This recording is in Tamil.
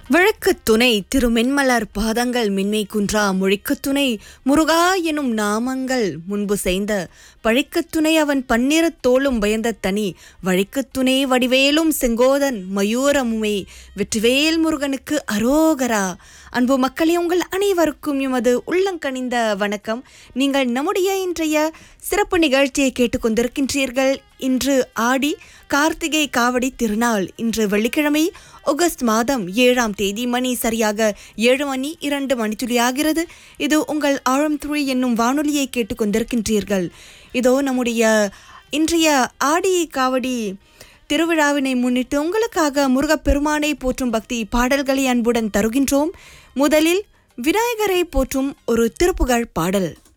வழக்குத் துணை திருமென்மலர் பாதங்கள் மின்மை குன்றா மொழிக்குத் துணை முருகா எனும் நாமங்கள் முன்பு செய்த பழிக்குத் துணை அவன் பன்னிறத் தோளும் பயந்த தனி வழிக்குத் துணை வடிவேலும் செங்கோதன் மயூரமுமே வெற்றிவேல் முருகனுக்கு அரோகரா அன்பு மக்களே உங்கள் அனைவருக்கும் எமது உள்ளங்கனிந்த வணக்கம் நீங்கள் நம்முடைய இன்றைய சிறப்பு நிகழ்ச்சியை கேட்டுக்கொண்டிருக்கின்றீர்கள் இன்று ஆடி கார்த்திகை காவடி திருநாள் இன்று வெள்ளிக்கிழமை ஆகஸ்ட் மாதம் ஏழாம் தேதி மணி சரியாக ஏழு மணி இரண்டு மணித்துளி ஆகிறது இது உங்கள் ஆழம் துளி என்னும் வானொலியை கேட்டுக்கொண்டிருக்கின்றீர்கள் இதோ நம்முடைய இன்றைய ஆடி காவடி திருவிழாவினை முன்னிட்டு உங்களுக்காக முருகப்பெருமானை போற்றும் பக்தி பாடல்களை அன்புடன் தருகின்றோம் முதலில் விநாயகரை போற்றும் ஒரு திருப்புகழ் பாடல்